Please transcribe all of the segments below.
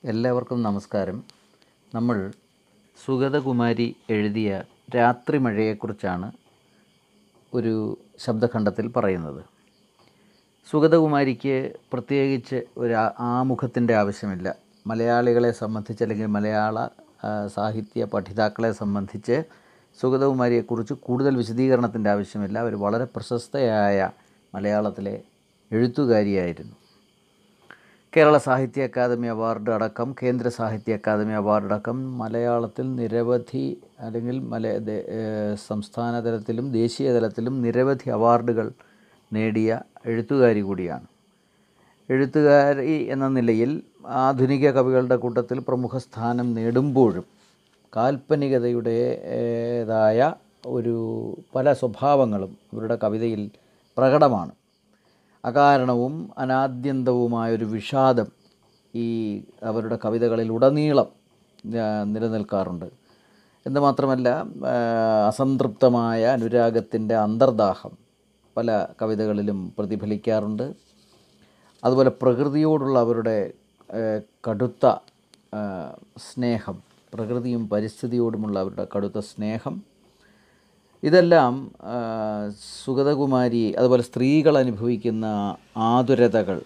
എല്ലാവർക്കും നമസ്കാരം നമ്മൾ സുഗതകുമാരി എഴുതിയ രാത്രി മഴയെക്കുറിച്ചാണ് ഒരു ശബ്ദഖണ്ഡത്തിൽ പറയുന്നത് സുഗതകുമാരിക്ക് പ്രത്യേകിച്ച് ഒരു ആ- ആമുഖത്തിൻ്റെ ആവശ്യമില്ല മലയാളികളെ സംബന്ധിച്ച് അല്ലെങ്കിൽ മലയാള ആ, സാഹിത്യ പഠിതാക്കളെ സംബന്ധിച്ച് സുഗതകുമാരിയെക്കുറിച്ച് കൂടുതൽ വിശദീകരണത്തിൻ്റെ ആവശ്യമില്ല അവർ വളരെ പ്രശസ്തയായ മലയാളത്തിലെ എഴുത്തുകാരിയായിരുന്നു കേരള സാഹിത്യ അക്കാദമി അവാർഡ് അടക്കം കേന്ദ്ര സാഹിത്യ അക്കാദമി അവാർഡ് അടക്കം മലയാളത്തിൽ നിരവധി അല്ലെങ്കിൽ മല ദേ- ഏഹ് സംസ്ഥാന തലത്തിലും ദേശീയ തലത്തിലും നിരവധി അവാർഡുകൾ നേടിയ എഴുത്തുകാരി കൂടിയാണ് എഴുത്തുകാരി എന്ന നിലയിൽ ആധുനിക കവികളുടെ കൂട്ടത്തിൽ പ്രമുഖ സ്ഥാനം നേടുമ്പോഴും കാൽപ്പനികതയുടേതായ ഒരു പല സ്വഭാവങ്ങളും ഇവരുടെ കവിതയിൽ പ്രകടമാണ് അകാരണവും അനാദ്യന്തവുമായൊരു വിഷാദം ഈ അവരുടെ കവിതകളിൽ ഉടനീളം ആ, നിലനിൽക്കാറുണ്ട് എന്ന് മാത്രമല്ല ആ, അസംതൃപ്തമായ അനുരാഗത്തിൻ്റെ അന്തർദാഹം പല കവിതകളിലും പ്രതിഫലിക്കാറുണ്ട് അതുപോലെ പ്രകൃതിയോടുള്ള അവരുടെ ആ, കടുത്ത ആ, സ്നേഹം പ്രകൃതിയും പരിസ്ഥിതിയോടുമുള്ള അവരുടെ കടുത്ത സ്നേഹം ഇതെല്ലാം ആ, സുഗതകുമാരി അതുപോലെ സ്ത്രീകൾ അനുഭവിക്കുന്ന ആതുരതകൾ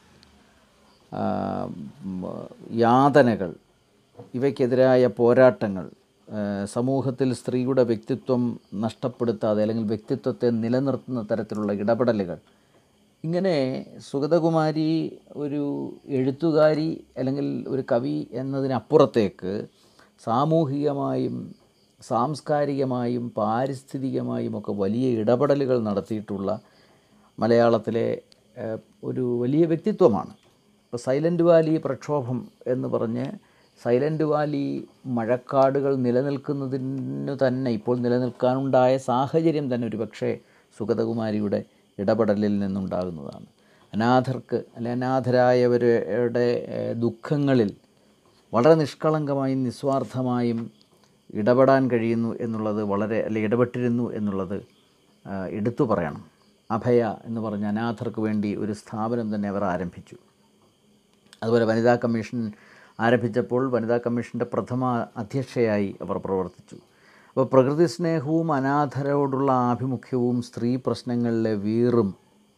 ആ, ഉം, യാതനകൾ ഇവയ്ക്കെതിരായ പോരാട്ടങ്ങൾ ആ, സമൂഹത്തിൽ സ്ത്രീയുടെ വ്യക്തിത്വം നഷ്ടപ്പെടുത്താതെ അല്ലെങ്കിൽ വ്യക്തിത്വത്തെ നിലനിർത്തുന്ന തരത്തിലുള്ള ഇടപെടലുകൾ ഇങ്ങനെ സുഗതകുമാരി ഒരു എഴുത്തുകാരി അല്ലെങ്കിൽ ഒരു കവി എന്നതിനപ്പുറത്തേക്ക് സാമൂഹികമായും സാംസ്കാരികമായും പാരിസ്ഥിതികമായും ഒക്കെ വലിയ ഇടപെടലുകൾ നടത്തിയിട്ടുള്ള മലയാളത്തിലെ ഏഹ്, ഒരു വലിയ വ്യക്തിത്വമാണ് ഇപ്പോൾ സൈലൻ്റ് വാലി പ്രക്ഷോഭം എന്ന് പറഞ്ഞ് സൈലൻ്റ് വാലി മഴക്കാടുകൾ നിലനിൽക്കുന്നതിന് തന്നെ ഇപ്പോൾ നിലനിൽക്കാനുണ്ടായ സാഹചര്യം തന്നെ ഒരു പക്ഷേ സുഗതകുമാരിയുടെ ഇടപെടലിൽ നിന്നുണ്ടാകുന്നതാണ് അനാഥർക്ക് അല്ലെ അനാഥരായവരുടെ ഏഹ്, ദുഃഖങ്ങളിൽ വളരെ നിഷ്കളങ്കമായും നിസ്വാർത്ഥമായും ഇടപെടാൻ കഴിയുന്നു എന്നുള്ളത് വളരെ അല്ലെ ഇടപെട്ടിരുന്നു എന്നുള്ളത് ആ, എടുത്തു പറയണം അഭയ എന്ന് പറഞ്ഞ അനാഥർക്ക് വേണ്ടി ഒരു സ്ഥാപനം തന്നെ അവർ ആരംഭിച്ചു അതുപോലെ വനിതാ കമ്മീഷൻ ആരംഭിച്ചപ്പോൾ വനിതാ കമ്മീഷൻ്റെ പ്രഥമ അധ്യക്ഷയായി അവർ പ്രവർത്തിച്ചു അപ്പോൾ പ്രകൃതി സ്നേഹവും അനാഥരോടുള്ള ആഭിമുഖ്യവും സ്ത്രീ പ്രശ്നങ്ങളിലെ വീറും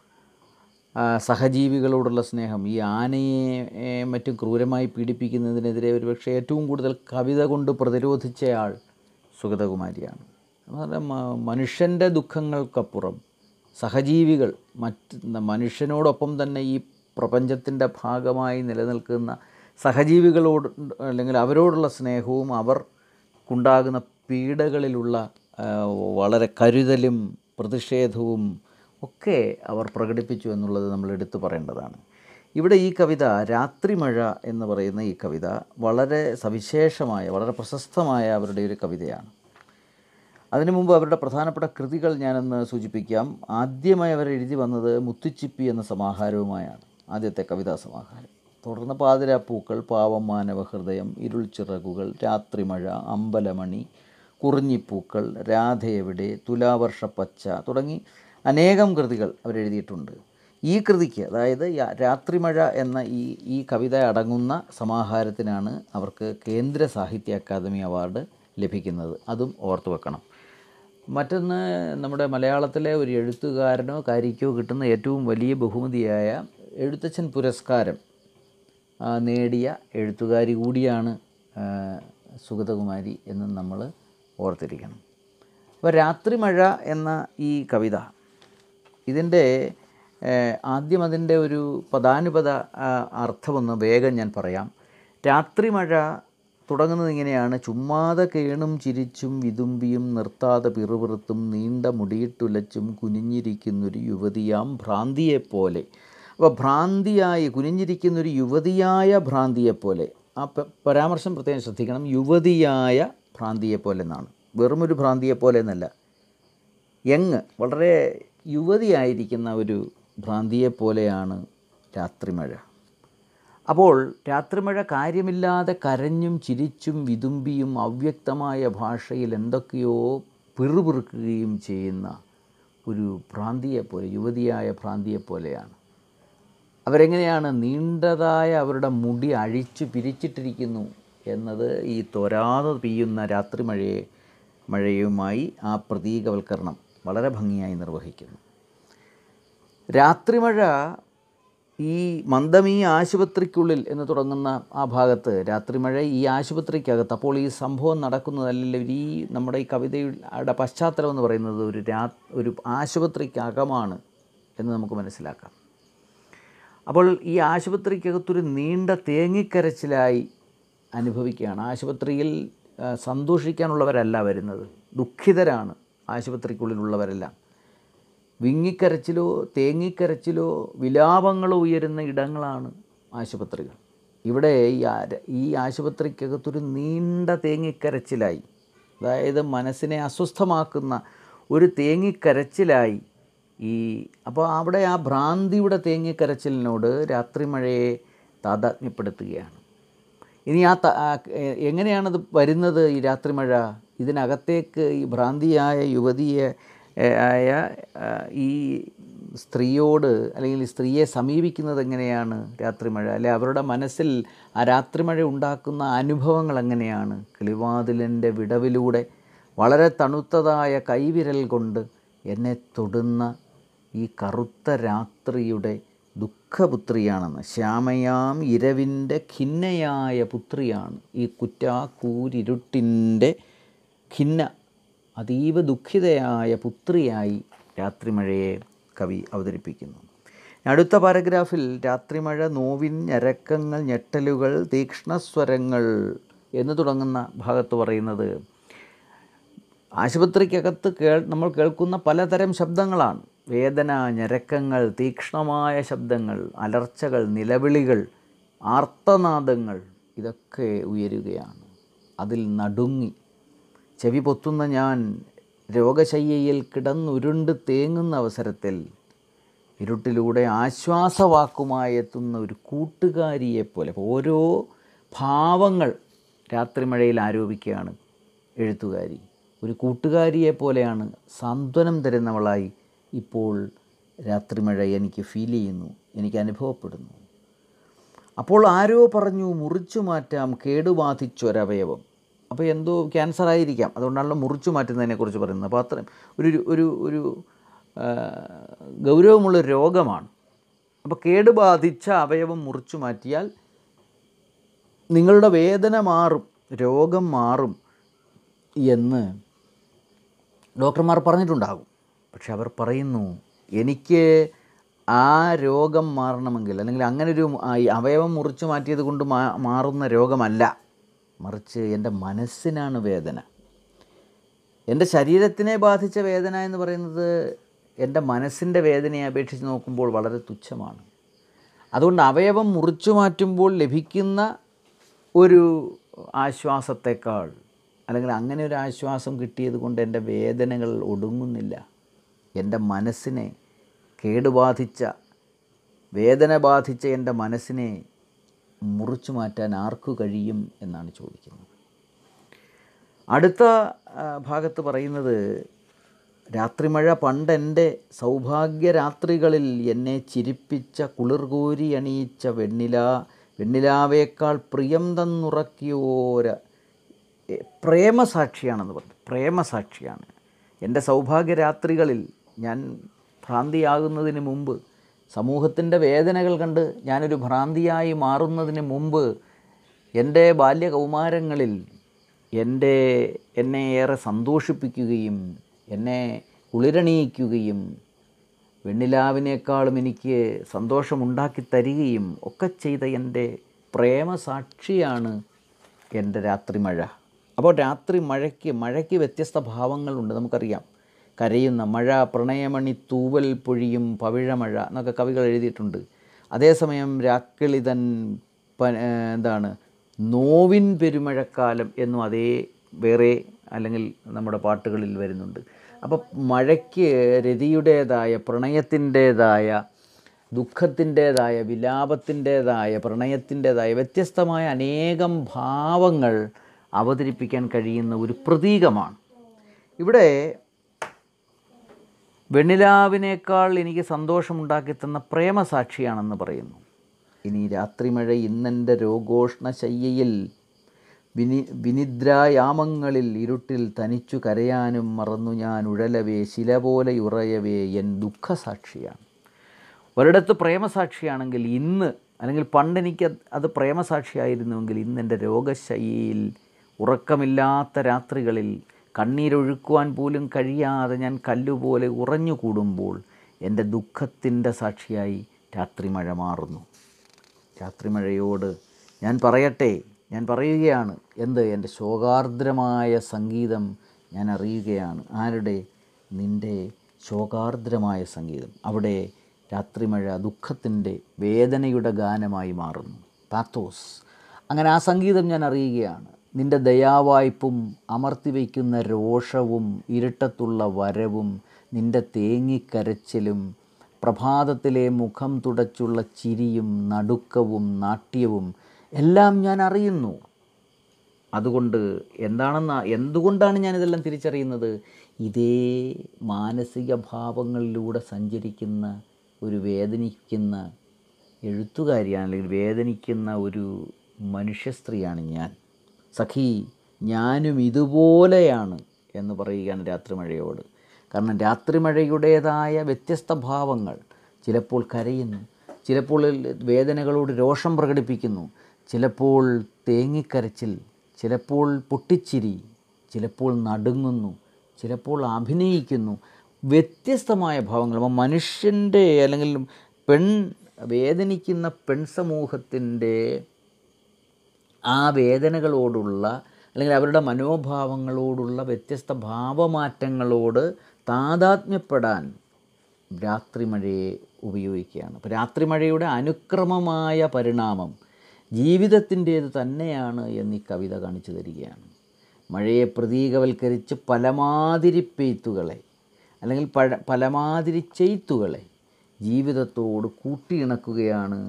ആ, സഹജീവികളോടുള്ള സ്നേഹം ഈ ആനയെ ഏ, മറ്റും ക്രൂരമായി പീഡിപ്പിക്കുന്നതിനെതിരെ ഒരുപക്ഷെ ഏറ്റവും കൂടുതൽ കവിത കൊണ്ട് പ്രതിരോധിച്ചയാൾ സുഗതകുമാരിയാണ് അതുപോലെ മ- മനുഷ്യൻ്റെ ദുഃഖങ്ങൾക്കപ്പുറം സഹജീവികൾ മറ്റ് ന- മനുഷ്യനോടൊപ്പം തന്നെ ഈ പ്രപഞ്ചത്തിൻ്റെ ഭാഗമായി നിലനിൽക്കുന്ന സഹജീവികളോട് അല്ലെങ്കിൽ അവരോടുള്ള സ്നേഹവും അവർക്കുണ്ടാകുന്ന പീഡകളിലുള്ള ആ, വളരെ കരുതലും പ്രതിഷേധവും ഒക്കെ അവർ പ്രകടിപ്പിച്ചു എന്നുള്ളത് നമ്മൾ എടുത്തു പറയേണ്ടതാണ് ഇവിടെ ഈ കവിത രാത്രിമഴ എന്ന് പറയുന്ന ഈ കവിത വളരെ സവിശേഷമായ വളരെ പ്രശസ്തമായ അവരുടെ ഒരു കവിതയാണ് അതിനു മുമ്പ് അവരുടെ പ്രധാനപ്പെട്ട കൃതികൾ ഞാനൊന്ന് സൂചിപ്പിക്കാം ആദ്യമായി അവർ എഴുതി വന്നത് മുത്തുച്ചിപ്പി എന്ന സമാഹാരവുമായാണ് ആദ്യത്തെ കവിതാ സമാഹാരം തുടർന്ന് പാതിരാപ്പൂക്കൾ പാവം മാനവ ഹൃദയം ഇരുൾ ചിറകുകൾ രാത്രിമഴ അമ്പലമണി കുറിഞ്ഞിപ്പൂക്കൾ രാധയെവിടെ തുലാവർഷ പച്ച തുടങ്ങി അനേകം കൃതികൾ അവരെഴുതിയിട്ടുണ്ട് ഈ കൃതിക്ക് അതായത് യാ- രാത്രിമഴ എന്ന ഈ ഈ കവിത അടങ്ങുന്ന സമാഹാരത്തിനാണ് അവർക്ക് കേന്ദ്ര സാഹിത്യ അക്കാദമി അവാർഡ് ലഭിക്കുന്നത് അതും ഓർത്തു വെക്കണം മറ്റൊന്ന് നമ്മുടെ മലയാളത്തിലെ ഒരു എഴുത്തുകാരനോ കാരിക്കോ കിട്ടുന്ന ഏറ്റവും വലിയ ബഹുമതിയായ എഴുത്തച്ഛൻ പുരസ്കാരം ആ, നേടിയ എഴുത്തുകാരി കൂടിയാണ് ആ, സുഗതകുമാരി എന്ന് നമ്മൾ ഓർത്തിരിക്കണം അപ്പോൾ രാത്രിമഴ എന്ന ഈ കവിത ഇതിൻ്റെ ഏഹ്, ആദ്യം അതിൻ്റെ ഒരു പദാനുപത ആ, അർത്ഥമൊന്ന് വേഗം ഞാൻ പറയാം രാത്രിമഴ തുടങ്ങുന്നത് ഇങ്ങനെയാണ് ചുമ്മാതെ കേണും ചിരിച്ചും വിതുമ്പിയും നിർത്താതെ പിറുപിറുത്തും നീണ്ട മുടിയിട്ടുലച്ചും കുനിഞ്ഞിരിക്കുന്നൊരു യുവതിയാം ഭ്രാന്തിയെപ്പോലെ അപ്പോൾ ഭ്രാന്തിയായി കുനിഞ്ഞിരിക്കുന്നൊരു യുവതിയായ ഭ്രാന്തിയെപ്പോലെ ആ പ- പരാമർശം പ്രത്യേകം ശ്രദ്ധിക്കണം യുവതിയായ ഭ്രാന്തിയെപ്പോലെ എന്നാണ് വെറുമൊരു ഭ്രാന്തിയെപ്പോലെ എന്നല്ല യങ് വളരെ യുവതിയായിരിക്കുന്ന ഒരു ഭ്രാന്തിയെപ്പോലെയാണ് രാത്രിമഴ അപ്പോൾ രാത്രിമഴ കാര്യമില്ലാതെ കരഞ്ഞും ചിരിച്ചും വിതുമ്പിയും അവ്യക്തമായ ഭാഷയിൽ എന്തൊക്കെയോ പിറുപിറുക്കുകയും ചെയ്യുന്ന ഒരു ഭ്രാന്തിയെപ്പോലെ യുവതിയായ ഭ്രാന്തിയെപ്പോലെയാണ് അവരെങ്ങനെയാണ് നീണ്ടതായ അവരുടെ മുടി അഴിച്ചു പിരിച്ചിട്ടിരിക്കുന്നു എന്നത് ഈ തൊരാതെ പെയ്യുന്ന രാത്രി മഴയെ മഴയുമായി ആ പ്രതീകവൽക്കരണം വളരെ ഭംഗിയായി നിർവഹിക്കുന്നു രാത്രിമഴ ഈ മന്ദമീ ആശുപത്രിക്കുള്ളിൽ എന്ന് തുടങ്ങുന്ന ആ ഭാഗത്ത് രാത്രിമഴ ഈ ആശുപത്രിക്കകത്ത് അപ്പോൾ ഈ സംഭവം നടക്കുന്നതല്ലെങ്കിൽ ഈ നമ്മുടെ ഈ കവിതയുടെ പശ്ചാത്തലം എന്ന് പറയുന്നത് ഒരു രാ ഒരു ആശുപത്രിക്കകമാണ് എന്ന് നമുക്ക് മനസ്സിലാക്കാം അപ്പോൾ ഈ ആശുപത്രിക്കകത്തൊരു നീണ്ട തേങ്ങിക്കരച്ചിലായി അനുഭവിക്കുകയാണ് ആശുപത്രിയിൽ ആ, സന്തോഷിക്കാനുള്ളവരല്ല വരുന്നത് ദുഃഖിതരാണ് ആശുപത്രിക്കുള്ളിലുള്ളവരെല്ലാം വിങ്ങിക്കരച്ചിലോ തേങ്ങിക്കരച്ചിലോ വിലാപങ്ങളോ ഉയരുന്ന ഇടങ്ങളാണ് ആശുപത്രികൾ ഇവിടെ ഈ ആ- ഈ ആശുപത്രിക്കകത്തൊരു നീണ്ട തേങ്ങിക്കരച്ചിലായി അതായത് മനസ്സിനെ അസ്വസ്ഥമാക്കുന്ന ഒരു തേങ്ങിക്കരച്ചിലായി ഈ അപ്പോൾ അവിടെ ആ ഭ്രാന്തിയുടെ തേങ്ങിക്കരച്ചിലിനോട് രാത്രി മഴയെ താതാത്മ്യപ്പെടുത്തുകയാണ് ഇനി ആ ത- ആ എ- എങ്ങനെയാണത് വരുന്നത് ഈ രാത്രി മഴ ഇതിനകത്തേക്ക് ഈ ഭ്രാന്തിയായ യുവതിയെ എ, ആയ ആ, ഈ സ്ത്രീയോട് അല്ലെങ്കിൽ ഈ സ്ത്രീയെ സമീപിക്കുന്നത് എങ്ങനെയാണ് രാത്രി മഴ അല്ലെ അവരുടെ മനസ്സിൽ ആ രാത്രി മഴ ഉണ്ടാക്കുന്ന അനുഭവങ്ങൾ എങ്ങനെയാണ് കിളിവാതിലിൻ്റെ വിടവിലൂടെ വളരെ തണുത്തതായ കൈവിരൽ കൊണ്ട് എന്നെ തൊടുന്ന ഈ കറുത്ത രാത്രിയുടെ ദുഃഖപുത്രിയാണെന്ന് ശ്യാമയാം ഇരവിൻ്റെ ഖിന്നയായ പുത്രിയാണ് ഈ കുറ്റാക്കൂരിരുട്ടിൻ്റെ ഖിന്ന അതീവ ദുഃഖിതയായ പുത്രിയായി രാത്രിമഴയെ കവി അവതരിപ്പിക്കുന്നു അടുത്ത പാരഗ്രാഫിൽ രാത്രിമഴ നോവിൻ ഞരക്കങ്ങൾ ഞെട്ടലുകൾ തീക്ഷ്ണസ്വരങ്ങൾ എന്ന് തുടങ്ങുന്ന ഭാഗത്ത് പറയുന്നത് ആശുപത്രിക്കകത്ത് കേൾ നമ്മൾ കേൾക്കുന്ന പലതരം ശബ്ദങ്ങളാണ് വേദന ഞരക്കങ്ങൾ തീക്ഷ്ണമായ ശബ്ദങ്ങൾ അലർച്ചകൾ നിലവിളികൾ ആർത്തനാദങ്ങൾ ഇതൊക്കെ ഉയരുകയാണ് അതിൽ നടുങ്ങി ചെവി പൊത്തുന്ന ഞാൻ രോഗശയ്യയിൽ കിടന്നുരുണ്ട് തേങ്ങുന്ന അവസരത്തിൽ ഇരുട്ടിലൂടെ ആശ്വാസവാക്കുമായി എത്തുന്ന ഒരു കൂട്ടുകാരിയെപ്പോലെ അപ്പോൾ ഓരോ ഭാവങ്ങൾ രാത്രിമഴയിൽ ആരോപിക്കുകയാണ് എഴുത്തുകാരി ഒരു കൂട്ടുകാരിയെ പോലെയാണ് സാന്ത്വനം തരുന്നവളായി ഇപ്പോൾ രാത്രിമഴ എനിക്ക് ഫീൽ ചെയ്യുന്നു എനിക്ക് അനുഭവപ്പെടുന്നു അപ്പോൾ ആരോ പറഞ്ഞു മുറിച്ചു മാറ്റാം കേടുബാധിച്ചൊരവയവം അപ്പോൾ എന്തോ ക്യാൻസർ ആയിരിക്കാം അതുകൊണ്ടാണല്ലോ മുറിച്ചു മാറ്റുന്നതിനെക്കുറിച്ച് പറയുന്നത് അപ്പോൾ അത്രയും ഒരു ഒരു ഒരു ആ, ഗൗരവമുള്ള രോഗമാണ് അപ്പോൾ കേടുബാധിച്ച അവയവം മുറിച്ചു മാറ്റിയാൽ നിങ്ങളുടെ വേദന മാറും രോഗം മാറും എന്ന് ഡോക്ടർമാർ പറഞ്ഞിട്ടുണ്ടാകും പക്ഷെ അവർ പറയുന്നു എനിക്ക് ആ രോഗം മാറണമെങ്കിൽ അല്ലെങ്കിൽ അങ്ങനെ ഒരു ആ ഈ അവയവം മുറിച്ചു മാറ്റിയത് കൊണ്ട് മാ മാറുന്ന രോഗമല്ല മറിച്ച് എൻ്റെ മനസ്സിനാണ് വേദന എൻ്റെ ശരീരത്തിനെ ബാധിച്ച വേദന എന്ന് പറയുന്നത് എൻ്റെ മനസ്സിൻ്റെ വേദനയെ അപേക്ഷിച്ച് നോക്കുമ്പോൾ വളരെ തുച്ഛമാണ് അതുകൊണ്ട് അവയവം മുറിച്ചു മാറ്റുമ്പോൾ ലഭിക്കുന്ന ഒരു ആശ്വാസത്തെക്കാൾ അല്ലെങ്കിൽ അങ്ങനെ ഒരു ആശ്വാസം കിട്ടിയത് കൊണ്ട് എൻ്റെ വേദനകൾ ഒടുങ്ങുന്നില്ല എൻ്റെ മനസ്സിനെ കേടുബാധിച്ച വേദന ബാധിച്ച എൻ്റെ മനസ്സിനെ മുറിച്ചു മാറ്റാൻ ആർക്കു കഴിയും എന്നാണ് ചോദിക്കുന്നത് അടുത്ത ആ, ഭാഗത്ത് പറയുന്നത് രാത്രിമഴ പണ്ട് എൻ്റെ സൗഭാഗ്യ രാത്രികളിൽ എന്നെ ചിരിപ്പിച്ച കുളിർകോരി അണിയിച്ച വെണ്ണില വെണ്ണിലാവേക്കാൾ പ്രിയം തന്നുറക്കിയോര എ, പ്രേമസാക്ഷിയാണെന്ന് പറഞ്ഞു പ്രേമസാക്ഷിയാണ് എൻ്റെ സൗഭാഗ്യ രാത്രികളിൽ ഞാൻ ഭ്രാന്തിയാകുന്നതിന് മുമ്പ് സമൂഹത്തിൻ്റെ വേദനകൾ കണ്ട് ഞാനൊരു ഭ്രാന്തിയായി മാറുന്നതിന് മുമ്പ് എൻ്റെ ബാല്യകൗമാരങ്ങളിൽ എൻ്റെ എന്നെ ഏറെ സന്തോഷിപ്പിക്കുകയും എന്നെ കുളിരണിയിക്കുകയും വെണ്ണിലാവിനേക്കാളും എനിക്ക് സന്തോഷമുണ്ടാക്കി തരികയും ഒക്കെ ചെയ്ത എൻ്റെ പ്രേമസാക്ഷിയാണ് എൻ്റെ രാത്രി മഴ അപ്പോൾ രാത്രി മഴയ്ക്ക് മഴയ്ക്ക് വ്യത്യസ്ത ഭാവങ്ങളുണ്ട് നമുക്കറിയാം കരയുന്ന മഴ പ്രണയമണി തൂവൽ പൊഴിയും പവിഴമഴ എന്നൊക്കെ കവികൾ എഴുതിയിട്ടുണ്ട് അതേസമയം രാക്കിളിതൻ പ എന്താണ് നോവിൻ പെരുമഴക്കാലം എന്നും അതേ വേറെ അല്ലെങ്കിൽ നമ്മുടെ പാട്ടുകളിൽ വരുന്നുണ്ട് അപ്പോൾ മഴയ്ക്ക് രതിയുടേതായ പ്രണയത്തിൻ്റേതായ ദുഃഖത്തിൻ്റേതായ വിലാപത്തിൻ്റേതായ പ്രണയത്തിൻ്റേതായ വ്യത്യസ്തമായ അനേകം ഭാവങ്ങൾ അവതരിപ്പിക്കാൻ കഴിയുന്ന ഒരു പ്രതീകമാണ് ഇവിടെ വെണ്ണിലാവിനേക്കാൾ എനിക്ക് സന്തോഷമുണ്ടാക്കി തന്ന പ്രേമസാക്ഷിയാണെന്ന് പറയുന്നു ഇനി രാത്രിമഴ ഇന്നെൻ്റെ രോഗോഷ്ണ ശയ്യയിൽ വിനി വിനിദ്രായാമങ്ങളിൽ ഇരുട്ടിൽ തനിച്ചു കരയാനും മറന്നു ഞാൻ ഉഴലവേ ശില പോലെ ഉറയവേ എൻ ദുഃഖസാക്ഷിയാണ് ഒരിടത്ത് പ്രേമസാക്ഷിയാണെങ്കിൽ ഇന്ന് അല്ലെങ്കിൽ പണ്ടെനിക്ക് അത് അത് പ്രേമസാക്ഷിയായിരുന്നുവെങ്കിൽ ഇന്ന് എൻ്റെ രോഗശയ്യയിൽ ഉറക്കമില്ലാത്ത രാത്രികളിൽ കണ്ണീരൊഴുക്കുവാൻ പോലും കഴിയാതെ ഞാൻ കല്ലുപോലെ ഉറഞ്ഞുകൂടുമ്പോൾ എൻ്റെ ദുഃഖത്തിൻ്റെ സാക്ഷിയായി രാത്രിമഴ മാറുന്നു രാത്രിമഴയോട് ഞാൻ പറയട്ടെ ഞാൻ പറയുകയാണ് എന്ത് എൻ്റെ ശോകാർദ്രമായ സംഗീതം ഞാൻ അറിയുകയാണ് ആരുടെ നിൻ്റെ ശോകാർദ്രമായ സംഗീതം അവിടെ രാത്രിമഴ ദുഃഖത്തിൻ്റെ വേദനയുടെ ഗാനമായി മാറുന്നു പാത്തോസ് അങ്ങനെ ആ സംഗീതം ഞാൻ അറിയുകയാണ് നിൻ്റെ ദയാവായ്പും അമർത്തി വയ്ക്കുന്ന രോഷവും ഇരുട്ടത്തുള്ള വരവും നിൻ്റെ തേങ്ങിക്കരച്ചിലും പ്രഭാതത്തിലെ മുഖം തുടച്ചുള്ള ചിരിയും നടുക്കവും നാട്യവും എല്ലാം ഞാൻ അറിയുന്നു അതുകൊണ്ട് എന്താണെന്ന് എന്തുകൊണ്ടാണ് ഞാനിതെല്ലാം തിരിച്ചറിയുന്നത് ഇതേ മാനസിക ഭാവങ്ങളിലൂടെ സഞ്ചരിക്കുന്ന ഒരു വേദനിക്കുന്ന എഴുത്തുകാരിയാണ് അല്ലെങ്കിൽ വേദനിക്കുന്ന ഒരു മനുഷ്യ സ്ത്രീയാണ് ഞാൻ സഖി ഞാനും ഇതുപോലെയാണ് എന്ന് പറയുകയാണ് രാത്രിമഴയോട് കാരണം രാത്രിമഴയുടേതായ വ്യത്യസ്ത ഭാവങ്ങൾ ചിലപ്പോൾ കരയുന്നു ചിലപ്പോൾ വേദനകളോട് രോഷം പ്രകടിപ്പിക്കുന്നു ചിലപ്പോൾ തേങ്ങിക്കരച്ചിൽ ചിലപ്പോൾ പൊട്ടിച്ചിരി ചിലപ്പോൾ നടുങ്ങുന്നു ചിലപ്പോൾ അഭിനയിക്കുന്നു വ്യത്യസ്തമായ ഭാവങ്ങൾ അപ്പോൾ മനുഷ്യൻ്റെ അല്ലെങ്കിൽ പെൺ വേദനിക്കുന്ന പെൺ സമൂഹത്തിൻ്റെ ആ വേദനകളോടുള്ള അല്ലെങ്കിൽ അവരുടെ മനോഭാവങ്ങളോടുള്ള വ്യത്യസ്ത ഭാവമാറ്റങ്ങളോട് താതാത്മ്യപ്പെടാൻ രാത്രിമഴയെ ഉപയോഗിക്കുകയാണ് അപ്പോൾ രാത്രിമഴയുടെ അനുക്രമമായ പരിണാമം ജീവിതത്തിൻ്റേത് തന്നെയാണ് എന്ന് ഈ കവിത കാണിച്ചു തരികയാണ് മഴയെ പ്രതീകവൽക്കരിച്ച് പലമാതിരി പെയ്ത്തുകളെ അല്ലെങ്കിൽ പഴ പലമാതിരി ചെയ്ത്തുകളെ ജീവിതത്തോട് കൂട്ടിയിണക്കുകയാണ്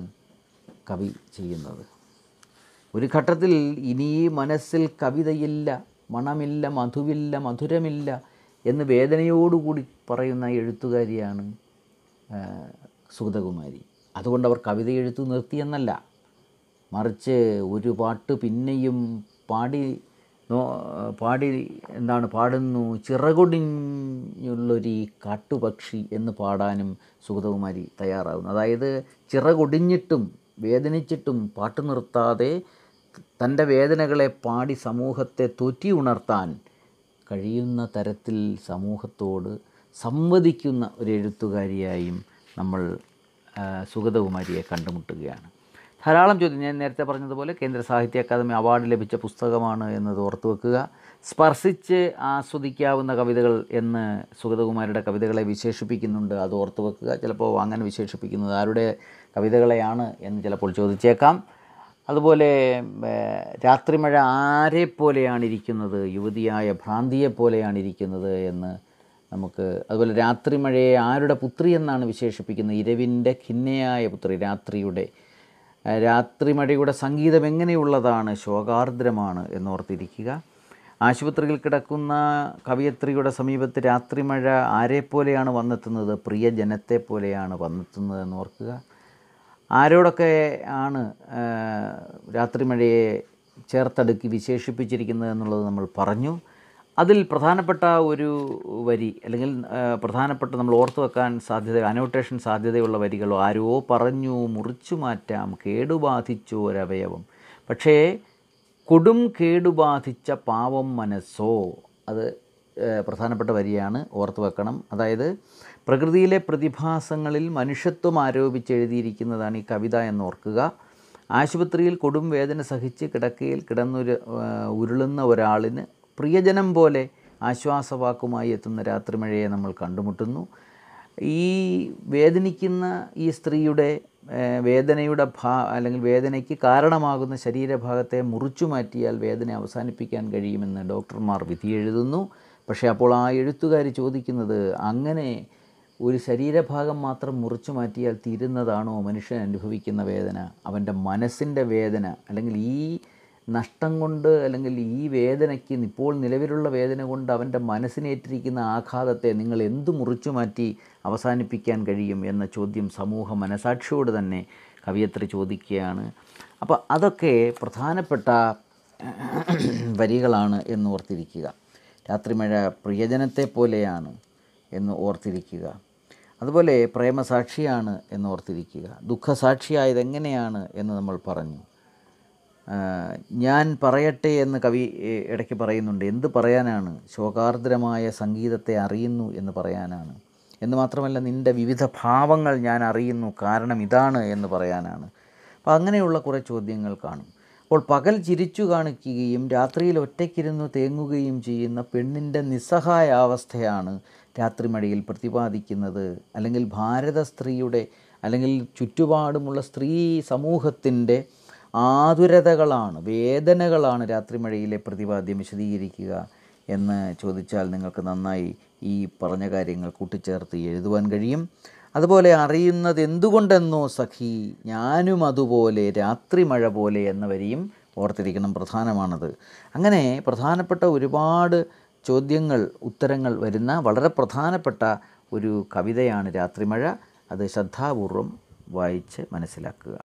കവി ചെയ്യുന്നത് ഒരു ഘട്ടത്തിൽ ഇനി മനസ്സിൽ കവിതയില്ല മണമില്ല മധുവില്ല മധുരമില്ല എന്ന് വേദനയോടുകൂടി പറയുന്ന എഴുത്തുകാരിയാണ് ആ, സുഗതകുമാരി അതുകൊണ്ട് അവർ കവിത എഴുത്തു നിർത്തിയെന്നല്ല മറിച്ച് ഒരു പാട്ട് പിന്നെയും പാടി നോ പാടി എന്താണ് പാടുന്നു ചിറകൊടിഞ്ഞുള്ളൊരു ഈ കാട്ടുപക്ഷി എന്ന് പാടാനും സുഗതകുമാരി തയ്യാറാകുന്നു അതായത് ചിറകൊടിഞ്ഞിട്ടും വേദനിച്ചിട്ടും പാട്ട് നിർത്താതെ തൻ്റെ വേദനകളെ പാടി സമൂഹത്തെ തൊറ്റി ഉണർത്താൻ കഴിയുന്ന തരത്തിൽ സമൂഹത്തോട് സംവദിക്കുന്ന ഒരു എഴുത്തുകാരിയായും നമ്മൾ ആ, സുഗതകുമാരിയെ കണ്ടുമുട്ടുകയാണ് ധാരാളം ചോദ്യം ഞാൻ നേരത്തെ പറഞ്ഞതുപോലെ കേന്ദ്ര സാഹിത്യ അക്കാദമി അവാർഡ് ലഭിച്ച പുസ്തകമാണ് എന്നത് ഓർത്തു വെക്കുക സ്പർശിച്ച് ആസ്വദിക്കാവുന്ന കവിതകൾ എന്ന് സുഗതകുമാരിയുടെ കവിതകളെ വിശേഷിപ്പിക്കുന്നുണ്ട് അത് ഓർത്തു വെക്കുക ചിലപ്പോൾ അങ്ങനെ വിശേഷിപ്പിക്കുന്നത് ആരുടെ കവിതകളെയാണ് എന്ന് ചിലപ്പോൾ ചോദിച്ചേക്കാം അതുപോലെ ഏർ, രാത്രിമഴ ആരെ പോലെയാണ് ഇരിക്കുന്നത് യുവതിയായ ഭ്രാന്തിയെ പോലെയാണ് ഇരിക്കുന്നത് എന്ന് നമുക്ക് അതുപോലെ രാത്രിമഴയെ ആരുടെ പുത്രി എന്നാണ് വിശേഷിപ്പിക്കുന്നത് ഇരവിൻ്റെ ഖിന്നയായ പുത്രി രാത്രിയുടെ ആ, രാത്രിമഴയുടെ സംഗീതം എങ്ങനെയുള്ളതാണ് ശോകാർദ്രമാണ് എന്നോർത്തിരിക്കുക ആശുപത്രിയിൽ കിടക്കുന്ന കവിയത്രിയുടെ സമീപത്ത് രാത്രിമഴ ആരെപ്പോലെയാണ് വന്നെത്തുന്നത് പ്രിയ ജനത്തെ പോലെയാണ് വന്നെത്തുന്നത് എന്നോർക്കുക ആരോടൊക്കെ ആണ് ആ, രാത്രിമഴയെ ചേർത്തടുക്കി വിശേഷിപ്പിച്ചിരിക്കുന്നത് എന്നുള്ളത് നമ്മൾ പറഞ്ഞു അതിൽ പ്രധാനപ്പെട്ട ഒരു വരി അല്ലെങ്കിൽ ആ, പ്രധാനപ്പെട്ട നമ്മൾ ഓർത്തു വെക്കാൻ സാധ്യത അനോട്ടേഷൻ സാധ്യതയുള്ള വരികളോ ആരോ പറഞ്ഞു മുറിച്ചു മാറ്റാം കേടുബാധിച്ചു ഒരവയവം പക്ഷേ കൊടും കേടുബാധിച്ച പാവം മനസ്സോ അത് ഏഹ്, പ്രധാനപ്പെട്ട വരിയാണ് ഓർത്തു വെക്കണം അതായത് പ്രകൃതിയിലെ പ്രതിഭാസങ്ങളിൽ മനുഷ്യത്വം ആരോപിച്ച് എഴുതിയിരിക്കുന്നതാണ് ഈ കവിത എന്ന് ഓർക്കുക ആശുപത്രിയിൽ കൊടും വേദന സഹിച്ച് കിടക്കയിൽ കിടന്നൊരു ഏഹ്, ഉരുളുന്ന ഒരാളിന് പ്രിയജനം പോലെ ആശ്വാസവാക്കുമായി എത്തുന്ന രാത്രിമഴയെ നമ്മൾ കണ്ടുമുട്ടുന്നു ഈ വേദനിക്കുന്ന ഈ സ്ത്രീയുടെ ഏഹ്, വേദനയുടെ ഭാ അല്ലെങ്കിൽ വേദനയ്ക്ക് കാരണമാകുന്ന ശരീരഭാഗത്തെ മുറിച്ചു മാറ്റിയാൽ വേദന അവസാനിപ്പിക്കാൻ കഴിയുമെന്ന് ഡോക്ടർമാർ വിധി എഴുതുന്നു പക്ഷേ അപ്പോൾ ആ എഴുത്തുകാർ ചോദിക്കുന്നത് അങ്ങനെ ഒരു ശരീരഭാഗം മാത്രം മുറിച്ചു മാറ്റിയാൽ തീരുന്നതാണോ മനുഷ്യൻ അനുഭവിക്കുന്ന വേദന അവൻ്റെ മനസ്സിൻ്റെ വേദന അല്ലെങ്കിൽ ഈ നഷ്ടം കൊണ്ട് അല്ലെങ്കിൽ ഈ വേദനയ്ക്ക് ഇപ്പോൾ നിലവിലുള്ള വേദന കൊണ്ട് അവൻ്റെ മനസ്സിനേറ്റിരിക്കുന്ന ആഘാതത്തെ നിങ്ങൾ എന്തു മുറിച്ചു മാറ്റി അവസാനിപ്പിക്കാൻ കഴിയും എന്ന ചോദ്യം സമൂഹ മനസാക്ഷിയോട് തന്നെ കവിയത്രി ചോദിക്കുകയാണ് അപ്പോൾ അതൊക്കെ പ്രധാനപ്പെട്ട വരികളാണ് എന്ന് ഓർത്തിരിക്കുക രാത്രിമഴ പ്രിയജനത്തെ പോലെയാണ് എന്ന് ഓർത്തിരിക്കുക അതുപോലെ പ്രേമസാക്ഷിയാണ് എന്ന് ഓർത്തിരിക്കുക ദുഃഖസാക്ഷിയായത് എങ്ങനെയാണ് എന്ന് നമ്മൾ പറഞ്ഞു ആ, ഞാൻ പറയട്ടെ എന്ന് കവി ഏ, ഇടയ്ക്ക് പറയുന്നുണ്ട് എന്ത് പറയാനാണ് ശോകാർദ്രമായ സംഗീതത്തെ അറിയുന്നു എന്ന് പറയാനാണ് എന്ന് മാത്രമല്ല നിൻ്റെ വിവിധ ഭാവങ്ങൾ ഞാൻ അറിയുന്നു കാരണം ഇതാണ് എന്ന് പറയാനാണ് അപ്പോൾ അങ്ങനെയുള്ള കുറേ ചോദ്യങ്ങൾ കാണും അപ്പോൾ പകൽ ചിരിച്ചു കാണിക്കുകയും രാത്രിയിൽ ഒറ്റയ്ക്കിരുന്നു തേങ്ങുകയും ചെയ്യുന്ന പെണ്ണിൻ്റെ നിസ്സഹായ അവസ്ഥയാണ് രാത്രിമഴയിൽ പ്രതിപാദിക്കുന്നത് അല്ലെങ്കിൽ ഭാരത സ്ത്രീയുടെ അല്ലെങ്കിൽ ചുറ്റുപാടുമുള്ള സ്ത്രീ സമൂഹത്തിൻ്റെ ആതുരതകളാണ് വേദനകളാണ് രാത്രിമഴയിലെ പ്രതിപാദ്യം വിശദീകരിക്കുക എന്ന് ചോദിച്ചാൽ നിങ്ങൾക്ക് നന്നായി ഈ പറഞ്ഞ കാര്യങ്ങൾ കൂട്ടിച്ചേർത്ത് എഴുതുവാൻ കഴിയും അതുപോലെ അറിയുന്നത് എന്തുകൊണ്ടെന്നോ സഖി ഞാനും അതുപോലെ രാത്രി മഴ പോലെ എന്ന വരിയും ഓർത്തിരിക്കണം പ്രധാനമാണത് അങ്ങനെ പ്രധാനപ്പെട്ട ഒരുപാട് ചോദ്യങ്ങൾ ഉത്തരങ്ങൾ വരുന്ന വളരെ പ്രധാനപ്പെട്ട ഒരു കവിതയാണ് രാത്രിമഴ അത് ശ്രദ്ധാപൂർവം വായിച്ച് മനസ്സിലാക്കുക